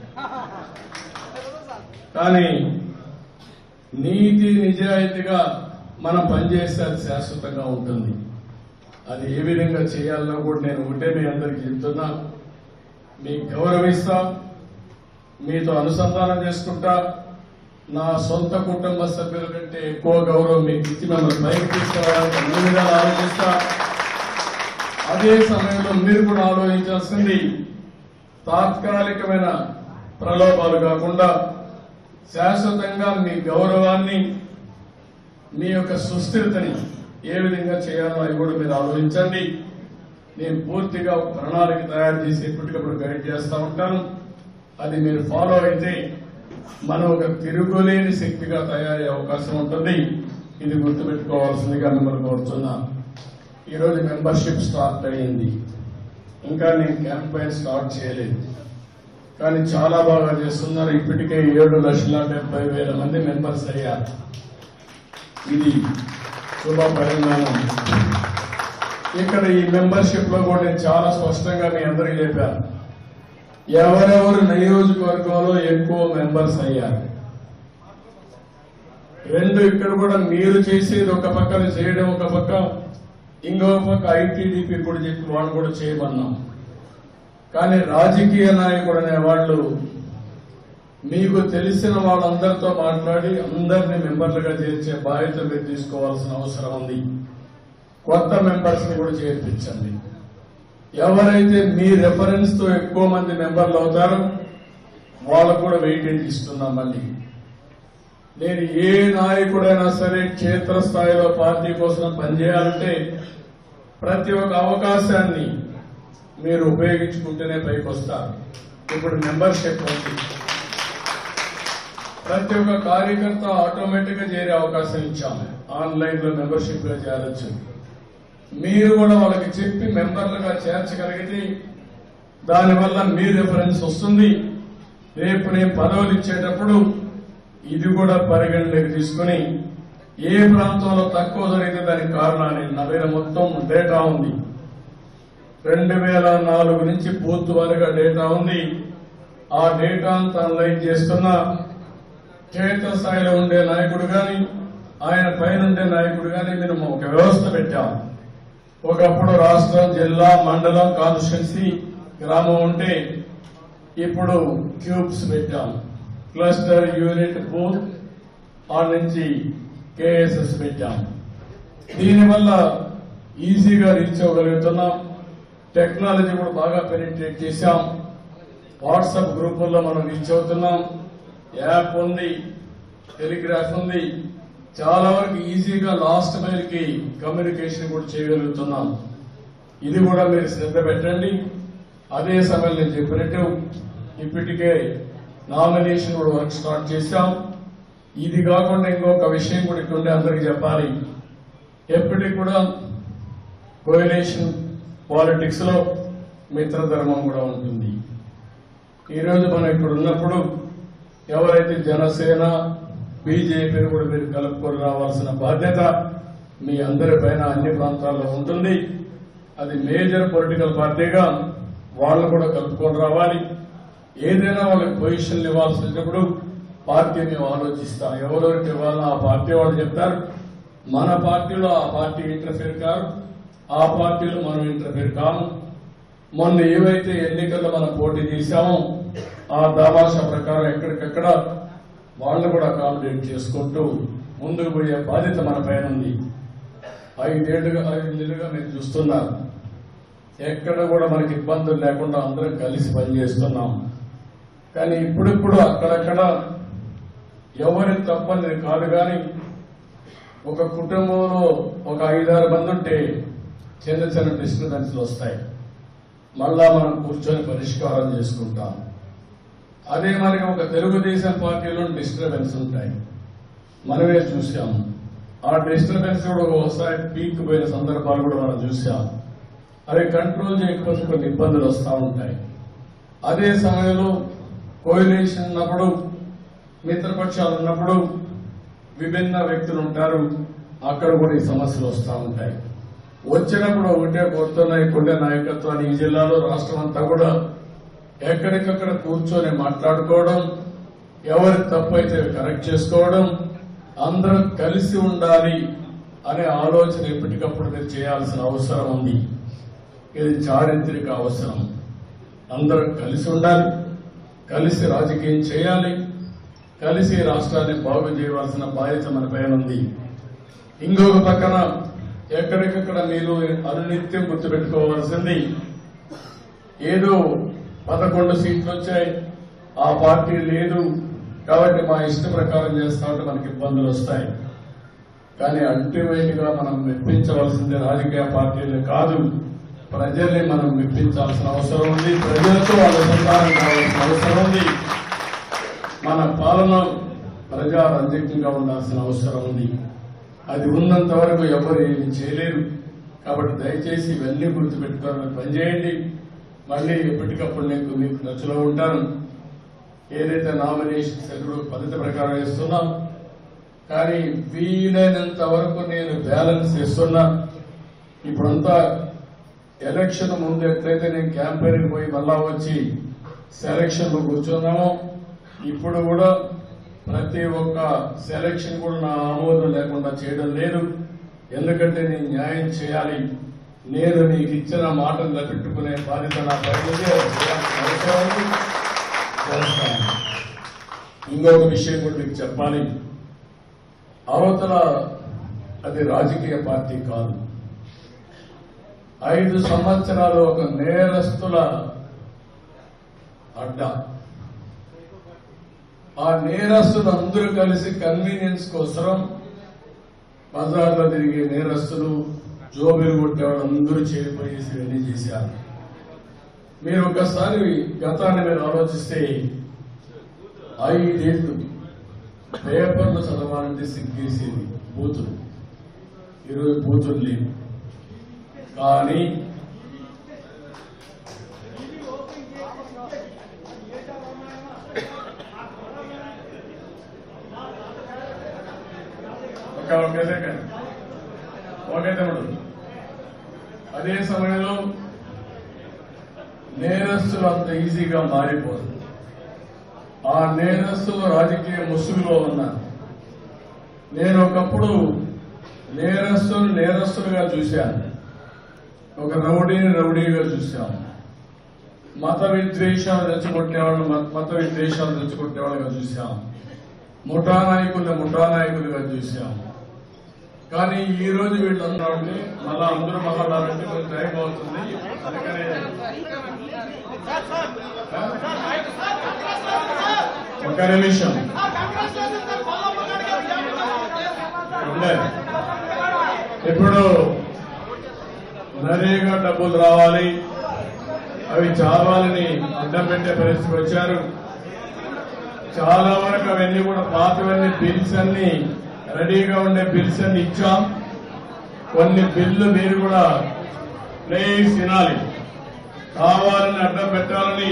కానీ నీతి నిజాయితీగా మనం పనిచేస్తే అది శాశ్వతంగా ఉంటుంది అది ఏ విధంగా చేయాలన్నా కూడా నేను ఒకటే మీ అందరికీ చెప్తున్నా మీకు గౌరవిస్తా మీతో అనుసంధానం చేసుకుంటా నా సొంత కుటుంబ సభ్యుల కంటే ఎక్కువ గౌరవం మీకు ఇచ్చి మిమ్మల్ని పైకి తీసుకురావడానికి అన్ని విధాలు ఆలోచిస్తా అదే సమయంలో మీరు కూడా ఆలోచించాల్సింది తాత్కాలికమైన ప్రలోభాలు కాకుండా శాశ్వతంగా మీ గౌరవాన్ని మీ యొక్క సుస్థిరతని ఏ విధంగా చేయాలో అవి కూడా మీరు ఆలోచించండి నేను పూర్తిగా ఒక ప్రణాళిక తయారు చేసి ఎప్పటికప్పుడు గైడ్ చేస్తూ ఉంటాను అది మీరు ఫాలో అయితే మనం ఒక తిరుగులేని శక్తిగా తయారయ్యే అవకాశం ఉంటుంది ఇది గుర్తుపెట్టుకోవాల్సిందిగా మిమ్మల్ని కోరుతున్నా ఈరోజు మెంబర్షిప్ స్టార్ట్ అయ్యింది ఇంకా నేను క్యాంపెయిన్ స్టార్ట్ చేయలేదు కానీ చాలా బాగా చేస్తున్నారు ఇప్పటికే ఏడు లక్షల డెబ్బై వేల మంది మెంబర్స్ అయ్యారు ఇది శుభ పరిణామం ఇక్కడ ఈ మెంబర్షిప్ లో కూడా నేను చాలా స్పష్టంగా మీ అందరికీ చెప్పాను ఎవరెవరు నియోజకవర్గంలో ఎక్కువ మెంబర్స్ అయ్యారు రెండు ఇక్కడ కూడా మీరు చేసేది ఒక పక్కన చేయడం ఒక పక్క ఇంకో పక్క ఐటీడీపీ కూడా చెప్పి వాళ్ళు కూడా చేయమన్నాం కానీ రాజకీయ నాయకుడు అనే వాళ్ళు మీకు తెలిసిన వాళ్ళందరితో మాట్లాడి అందరినీ మెంబర్లుగా చేర్చే బాధ్యత మీరు తీసుకోవాల్సిన అవసరం ఉంది కొత్త మెంబర్స్ ని కూడా చేర్పించండి ఎవరైతే మీ రెఫరెన్స్ తో ఎక్కువ మంది మెంబర్లు అవుతారో వాళ్ళకు కూడా వెయిటేజ్ ఇస్తున్నాం మళ్ళీ నేను ఏ నాయకుడైనా సరే క్షేత్రస్థాయిలో పార్టీ కోసం పనిచేయాలంటే ప్రతి ఒక్క అవకాశాన్ని మీరు ఉపయోగించుకుంటేనే పైకి వస్తారు ఇప్పుడు మెంబర్షిప్ ఉంది ప్రతి ఒక్క కార్యకర్త ఆటోమేటిక్ గా చేరే అవకాశం ఇచ్చాము ఆన్లైన్ లో మెంబర్షిప్ గా చేరొచ్చు మీరు కూడా వాళ్ళకి చెప్పి మెంబర్లుగా చేర్చగలిగితే దానివల్ల మీ రిఫరెన్స్ వస్తుంది రేపు నేను పదవులు ఇచ్చేటప్పుడు ఇది కూడా పరిగణలోకి తీసుకుని ఏ ప్రాంతంలో తక్కువ జరిగితే దానికి కారణాన్ని నా దగ్గర మొత్తం డేటా ఉంది రెండు వేల నాలుగు నుంచి బూత్ వారిగా డేటా ఉంది ఆ డేటా అంతా అనలైజ్ చేస్తున్నా క్షేత్ర స్థాయిలో ఉండే నాయకుడు గాని ఆయన పైన ఉండే నాయకుడు గాని మేము ఒక వ్యవస్థ పెట్టాం ఒకప్పుడు రాష్ట్రం జిల్లా మండలం కాన్స్టిట్యున్సీ గ్రామం ఉంటే ఇప్పుడు క్యూబ్స్ పెట్టాం క్లస్టర్ యూనిట్ బూత్ ఆ నుంచి కేఎస్ఎస్ పెట్టాం దీనివల్ల ఈజీగా రీచ్ అవ్వగలుగుతున్నాం టెక్నాలజీ కూడా బాగా పెనిట్రేట్ చేశాం వాట్సాప్ గ్రూపుల్లో మనం రీచ్ అవుతున్నాం యాప్ ఉంది టెలిగ్రాఫ్ ఉంది చాలా వరకు ఈజీగా లాస్ట్ మైల్ కి కమ్యూనికేషన్ కూడా చేయగలుగుతున్నాం ఇది కూడా మీరు శ్రద్ధ పెట్టండి అదే సమయంలో నేను చెప్పినట్టు ఇప్పటికే నామినేషన్ కూడా వర్క్ స్టార్ట్ చేశాం ఇది కాకుండా ఇంకొక విషయం కూడా ఇక్కడ ఉండే అందరికి చెప్పాలి ఎప్పటికి కూడా కోయిలేషన్ పాలిటిక్స్ లో మిత్రధర్మం కూడా ఉంటుంది ఈ రోజు మనం ఇక్కడ ఉన్నప్పుడు ఎవరైతే జనసేన బీజేపీని కూడా మీరు కలుపుకొని రావాల్సిన బాధ్యత మీ అందరి పైన అన్ని ప్రాంతాల్లో ఉంటుంది అది మేజర్ పొలిటికల్ పార్టీగా వాళ్ళు కూడా కలుపుకొని రావాలి ఏదైనా వాళ్ళకి పొజిషన్లు ఇవ్వాల్సి వచ్చినప్పుడు పార్టీ మేము ఆలోచిస్తాం ఎవరెవరికి ఇవ్వాలని ఆ పార్టీ వాళ్ళు చెప్తారు మన పార్టీలో ఆ పార్టీ ఇంటర్ఫేర్ కారు ఆ పార్టీలో మనం ఇంటర్ఫేర్ కాము మొన్న ఏవైతే ఎన్నికల్లో మనం పోటీ చేశామో ఆ దామాషా ప్రకారం ఎక్కడికెక్కడ వాళ్ళు కూడా అకామిడేట్ చేసుకుంటూ ముందుకు పోయే బాధ్యత మన పైన ఉంది ఐదేళ్లుగా ఐదు నెలలుగా మీరు చూస్తున్నారు ఎక్కడ కూడా మనకి ఇబ్బందులు లేకుండా అందరం కలిసి పనిచేస్తున్నాం కానీ ఇప్పుడిప్పుడు అక్కడక్కడ ఎవరి తప్పని కాదు కానీ ఒక కుటుంబంలో ఒక ఐదారు మంది ఉంటే చిన్న చిన్న డిస్టర్బెన్స్లు వస్తాయి మళ్ళా మనం కూర్చొని పరిష్కారం చేసుకుంటాం అదే మరి ఒక తెలుగుదేశం పార్టీలో డిస్టర్బెన్స్ ఉంటాయి మనమే చూసాం ఆ డిస్టర్బెన్స్ కూడా ఒకసారి పీక్ పోయిన సందర్భాలు కూడా మనం చూసాం అవి కంట్రోల్ చేయకపోతే కొన్ని ఇబ్బందులు వస్తూ ఉంటాయి అదే సమయంలో కోయిలేషన్ ఉన్నప్పుడు మిత్రపక్షాలు ఉన్నప్పుడు విభిన్న వ్యక్తులు ఉంటారు అక్కడ కూడా ఈ సమస్యలు వస్తూ ఉంటాయి వచ్చినప్పుడు ఒకటే కోరుతున్నాయి కొండే నాయకత్వాన్ని ఈ జిల్లాలో రాష్ట్రం అంతా కూడా ఎక్కడికక్కడ కూర్చొని మాట్లాడుకోవడం ఎవరి తప్పైతే కరెక్ట్ చేసుకోవడం అందరం కలిసి ఉండాలి అనే ఆలోచన ఎప్పటికప్పుడు మీరు చేయాల్సిన అవసరం ఉంది ఇది చారిత్రక అవసరం అందరం కలిసి ఉండాలి కలిసి రాజకీయం చేయాలి కలిసి రాష్ట్రాన్ని బాగు చేయవలసిన బాధ్యత మన పైన ఉంది ఇంకొక పక్కన ఎక్కడికక్కడ మీరు అనునిత్యం గుర్తుపెట్టుకోవాల్సింది ఏదో పదకొండు సీట్లు వచ్చాయి ఆ పార్టీ లేదు కాబట్టి మా ఇష్ట ప్రకారం చేస్తా ఉంటే మనకి ఇబ్బందులు వస్తాయి కానీ అల్టిమేట్ గా మనం మెప్పించవలసింది రాజకీయ పార్టీలు కాదు ప్రజల్ని మనం మెప్పించాల్సిన అవసరం ఉంది ప్రజలతో అనుసంధానం కావాల్సిన అవసరం ఉంది మన పాలన ప్రజారంజకంగా ఉండాల్సిన అవసరం ఉంది అది ఉన్నంత వరకు ఎవరు ఏమి చేయలేరు కాబట్టి దయచేసి ఇవన్నీ గుర్తుపెట్టుకోవాలని పనిచేయండి మళ్ళీ ఎప్పటికప్పుడు నేను మీకు నచ్చులో ఉంటాను ఏదైతే నామినేషన్ ఎప్పుడు పద్ధతి ప్రకారం ఇస్తున్నాం కానీ వీలైనంత వరకు నేను బ్యాలెన్స్ ఇస్తున్నా ఇప్పుడంతా ఎలక్షన్ ముందు ఎట్లయితే నేను క్యాంపెయిన్కి పోయి మళ్ళా వచ్చి సెలక్షన్ లో కూర్చున్నామో ఇప్పుడు కూడా ప్రతి ఒక్క సెలక్షన్ కూడా నా ఆమోదం లేకుండా చేయడం లేదు ఎందుకంటే నేను న్యాయం చేయాలి నేను నీకు ఇచ్చిన మాటలు నిలబెట్టుకునే బాధ్యత నా పైన ఉంది. అది చేయాల్సిన అవసరం ఉంది. చేస్తాను. ఇంకొక విషయం కూడా మీకు చెప్పాలి అవతల అది రాజకీయ పార్టీ కాదు ఐదు సంవత్సరాలు ఒక నేరస్తుల అడ్డా ఆ నేరస్తులు అందరూ కలిసి కన్వీనియన్స్ కోసం బజార్లో తిరిగే నేరస్తులు జోబీలు కొట్టేవాళ్ళు అందరూ చేరిపోయేసి ఇవన్నీ చేశారు మీరు ఒకసారి గతాన్ని మీరు ఆలోచిస్తే ఐదేళ్లు పేపర్లు చదవాలంటే సిగ్గేసేది బూతులు ఈరోజు బూతులు లేవు కానీ ఒక ఒకే సెకండ్ ఓకే తమ్ముడు అదే సమయంలో నేరస్తులు అంత ఈజీగా మారిపోదు ఆ నేరస్తులు రాజకీయ ముసుగులో ఉన్నారు నేను ఒకప్పుడు నేరస్తులు నేరస్తులుగా చూశాను ఒక రౌడీని రౌడీగా చూశాను మత విద్వేషాలు తెచ్చుకొట్టేవాళ్ళు మత- మత విద్వేషాలు తెచ్చుకొట్టేవాళ్ళుగా చూశాం ముఠా నాయకుల్ని ముఠా నాయకులుగా చూశాం కానీ ఈ రోజు వీళ్ళందరూ ఉంటే మళ్ళా అందరూ మహాడాలంటే కొంచెం టైం అవుతుంది అందుకనే ఒక నిమిషం ఉండే. ఇప్పుడు నరేగా డబ్బులు రావాలి అవి చావాలని అడ్డం పెట్టే పరిస్థితికి వచ్చారు చాలా వరకు అవన్నీ కూడా పాతవన్నీ బిల్స్ అన్ని రెడీగా ఉండే బిల్స్ అన్ని ఇచ్చాం కొన్ని బిల్లు మీరు కూడా ప్లేస్ వినాలి కావాలని అడ్డం పెట్టాలని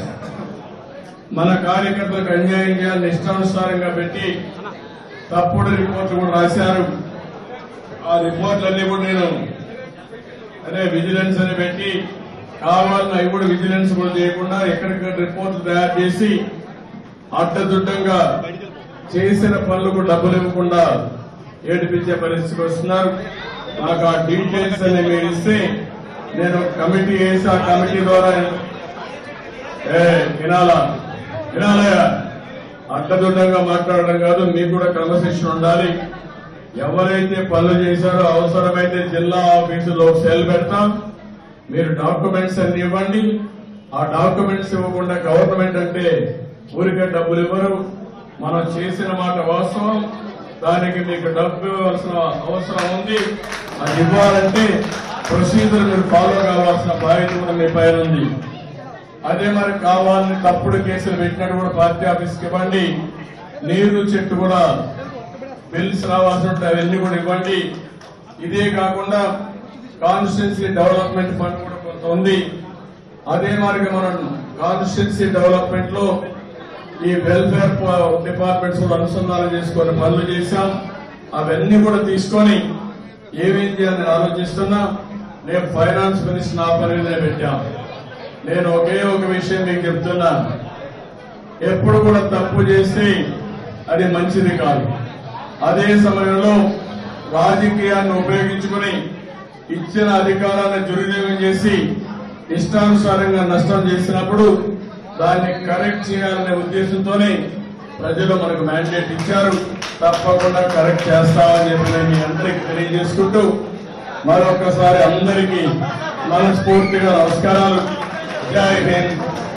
మన కార్యకర్తలకు అన్యాయం చేయాలని ఇష్టానుసారంగా పెట్టి తప్పుడు రిపోర్ట్లు కూడా రాశారు ఆ రిపోర్ట్లన్నీ కూడా నేను అదే విజిలెన్స్ అని పెట్టి కావాలని అవి కూడా విజిలెన్స్ కూడా చేయకుండా ఎక్కడికక్కడ రిపోర్ట్లు తయారు చేసి అడ్డదుడ్డంగా చేసిన పనులకు డబ్బులు ఇవ్వకుండా ఏడిపించే పరిస్థితికి వస్తున్నారు నాకు ఆ డీటెయిల్స్ అన్ని మీరు ఇస్తే నేను ఒక కమిటీ వేసి ఆ కమిటీ ద్వారా ఏ వినాలా వినాలయ్యా అడ్డదుడ్డంగా మాట్లాడడం కాదు మీకు కూడా క్రమశిక్షణ ఉండాలి ఎవరైతే పనులు చేశారో అవసరమైతే జిల్లా ఆఫీసులో ఒక సెల్ పెడతాం మీరు డాక్యుమెంట్స్ అన్ని ఇవ్వండి ఆ డాక్యుమెంట్స్ ఇవ్వకుండా గవర్నమెంట్ అంటే ఊరికే డబ్బులు ఇవ్వరు మనం చేసిన మాట వాస్తవం దానికి మీకు డబ్బు ఇవ్వాల్సిన అవసరం ఉంది అది ఇవ్వాలంటే ప్రొసీజర్ మీరు ఫాలో కావాల్సిన బాధ్యత కూడా మీ పైన ఉంది అదే మరి కావాలని తప్పుడు కేసులు పెట్టినట్టు కూడా పార్టీ ఆఫీస్కి ఇవ్వండి నీరు చెట్టు కూడా బిల్స్ రావాల్సి ఉంటే అవన్నీ కూడా ఇవ్వండి ఇదే కాకుండా కాన్స్టిట్యున్సీ డెవలప్మెంట్ ఫండ్ కూడా కొంత ఉంది అదే మరి మనం కాన్స్టిట్యున్సీ డెవలప్మెంట్ లో ఈ వెల్ఫేర్ డిపార్ట్మెంట్స్ కూడా అనుసంధానం చేసుకొని పనులు చేశాం అవన్నీ కూడా తీసుకొని ఏమేం చేయాలని ఆలోచిస్తున్నా నేను ఫైనాన్స్ మినిస్టర్ నా పని మీదనే పెట్టాం నేను ఒకే ఒక విషయం మీకు చెప్తున్నా ఎప్పుడు కూడా తప్పు చేస్తే అది మంచిది కాదు అదే సమయంలో రాజకీయాన్ని ఉపయోగించుకుని ఇచ్చిన అధికారాన్ని దుర్వినియోగం చేసి ఇష్టానుసారంగా నష్టం చేసినప్పుడు దాన్ని కరెక్ట్ చేయాలనే ఉద్దేశంతోనే ప్రజలు మనకు మ్యాండేట్ ఇచ్చారు తప్పకుండా కరెక్ట్ చేస్తామని చెప్పి నేను మీ అందరికీ తెలియజేసుకుంటూ మరొకసారి అందరికీ మనస్ఫూర్తిగా నమస్కారాలు జై హింద్